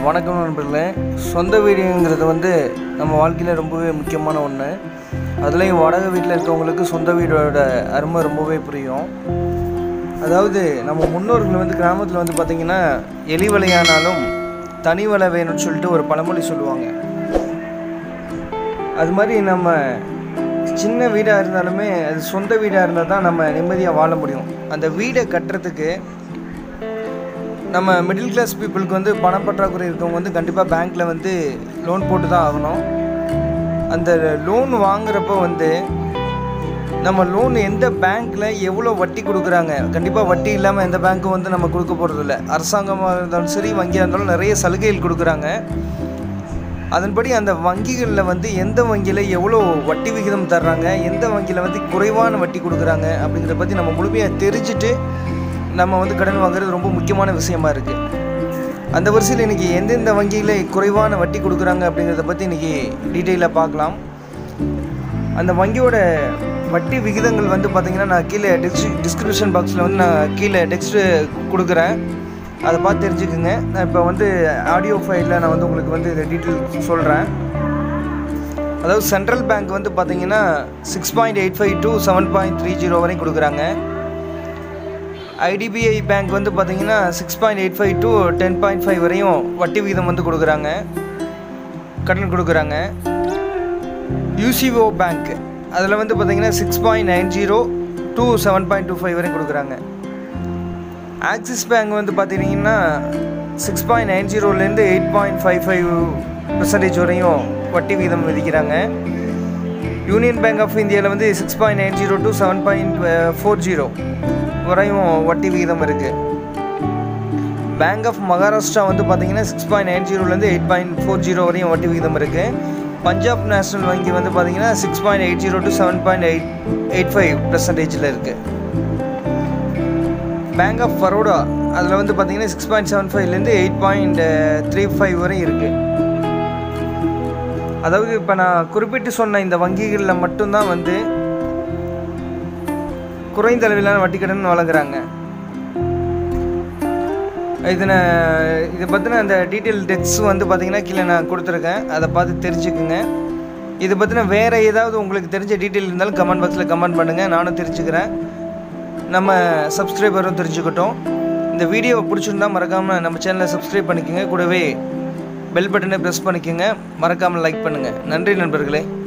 வணக்கம் நண்பர்களே சொந்த வீடுங்கிறது வந்து நம்ம வாழ்க்கையில் ரொம்பவே முக்கியமான ஒன்று அதுலேயும் வாடகை வீட்டில் இருக்கவங்களுக்கு சொந்த வீடோட அருமை ரொம்பவே புரியும் அதாவது நம்ம முன்னோர்கள் வந்து கிராமத்தில் வந்து பார்த்திங்கன்னா எலி வலையானாலும் தனி வலை வேணும்னு சொல்லிட்டு ஒரு பழமொழி சொல்லுவாங்க அது மாதிரி நம்ம சின்ன வீடாக இருந்தாலுமே அது சொந்த வீடாக இருந்தால் தான் நம்ம நிம்மதியாக வாழ முடியும் அந்த வீடை கட்டுறதுக்கு நம்ம மிடில் கிளாஸ் பீப்புளுக்கு வந்து பணம் பற்றாக்குறை இருக்கவங்க வந்து கண்டிப்பாக பேங்க்கில் வந்து லோன் போட்டு தான் ஆகணும் அந்த லோன் வாங்குறப்போ வந்து நம்ம லோன் எந்த பேங்க்கில் எவ்வளோ வட்டி கொடுக்குறாங்க கண்டிப்பாக வட்டி இல்லாமல் எந்த பேங்க்கும் வந்து நம்ம கொடுக்க போகிறதில்ல அரசாங்கமாக இருந்தாலும் சரி வங்கியாக இருந்தாலும் நிறைய சலுகைகள் கொடுக்குறாங்க அதன்படி அந்த வங்கிகளில் வந்து எந்த வங்கியில் எவ்வளோ வட்டி விகிதம் தர்றாங்க எந்த வங்கியில் வந்து குறைவான வட்டி கொடுக்குறாங்க அப்படிங்கிறத பற்றி நம்ம முழுமையாக தெரிஞ்சுட்டு நம்ம வந்து கடன் வாங்குறது ரொம்ப முக்கியமான விஷயமா இருக்குது அந்த வரிசையில் இன்றைக்கி எந்தெந்த வங்கியில் குறைவான வட்டி கொடுக்குறாங்க அப்படிங்கிறத பற்றி இன்றைக்கி டீட்டெயிலாக பார்க்கலாம் அந்த வங்கியோட வட்டி விகிதங்கள் வந்து பார்த்திங்கன்னா நான் கீழே டிஸ்க் டிஸ்கிரிப்ஷன் பாக்ஸில் வந்து நான் கீழே டெக்ஸ்ட்டு கொடுக்குறேன் அதை பார்த்து தெரிஞ்சுக்குங்க நான் இப்போ வந்து ஆடியோ ஃபைலில் நான் வந்து உங்களுக்கு வந்து இதை டீட்டெயில் சொல்கிறேன் அதாவது சென்ட்ரல் பேங்க் வந்து பார்த்தீங்கன்னா six point eight five to seven point three zero வரையும் கொடுக்குறாங்க ஐடிபிஐ பேங்க் வந்து பார்த்தீங்கன்னா six point eight five to ten point five வரையும் வட்டி விகிதம் வந்து கொடுக்குறாங்க கடன் கொடுக்குறாங்க யூசிஓ பேங்க் அதில் வந்து பார்த்தீங்கன்னா six point nine zero to seven point two five வரையும் கொடுக்குறாங்க ஆக்சிஸ் பேங்க் வந்து பார்த்தீங்கன்னா சிக்ஸ் பாயிண்ட் நைன் ஜீரோலேருந்து eight point five five percentage வரையும் வட்டி வீதம் விதிக்கிறாங்க யூனியன் பேங்க் ஆஃப் இந்தியாவில் வந்து six point nine zero to seven point four zero வரையும் வட்டி விகிதம் இருக்குது பேங்க் ஆஃப் மகாராஷ்டிரா வந்து பார்த்தீங்கன்னா சிக்ஸ் பாயிண்ட் நைன் ஜீரோலேருந்து எயிட் பாயிண்ட் ஃபோர் ஜீரோ வரையும் வட்டி விகிதம் இருக்குது பஞ்சாப் நேஷ்னல் வங்கி வந்து பார்த்தீங்கன்னா six point eight zero to seven point eight eight five பர்சன்டேஜில் இருக்குது பேங்க் ஆஃப் பரோடா அதில் வந்து பார்த்தீங்கன்னா சிக்ஸ் பாயிண்ட் செவன் ஃபைவ்லேருந்து எயிட் பாயிண்ட் த்ரீ ஃபைவ் வரை இருக்குது அதாவது இப்போ நான் குறிப்பிட்டு சொன்ன இந்த வங்கிகளில் மட்டும்தான் வந்து குறைந்த அளவிலான வட்டி கடன் வழங்குறாங்க இதில் இதை பற்றின அந்த டீட்டெயில் டெக்ஸ் வந்து பார்த்திங்கன்னா கீழே நான் கொடுத்துருக்கேன் அதை பார்த்து தெரிஞ்சுக்குங்க இதை பற்றின வேறு ஏதாவது உங்களுக்கு தெரிஞ்ச டீட்டெயில் இருந்தாலும் கமெண்ட் பாக்ஸில் கமெண்ட் பண்ணுங்கள் நானும் தெரிஞ்சுக்கிறேன் நம்ம சப்ஸ்கிரைபரும் தெரிஞ்சுக்கிட்டோம் இந்த வீடியோவை பிடிச்சிருந்தா மறக்காமல் நம்ம சேனலை சப்ஸ்கிரைப் பண்ணிக்கோங்க கூடவே பெல் பட்டனை ப்ரெஸ் பண்ணிக்கோங்க மறக்காமல் லைக் பண்ணுங்கள் நன்றி நண்பர்களே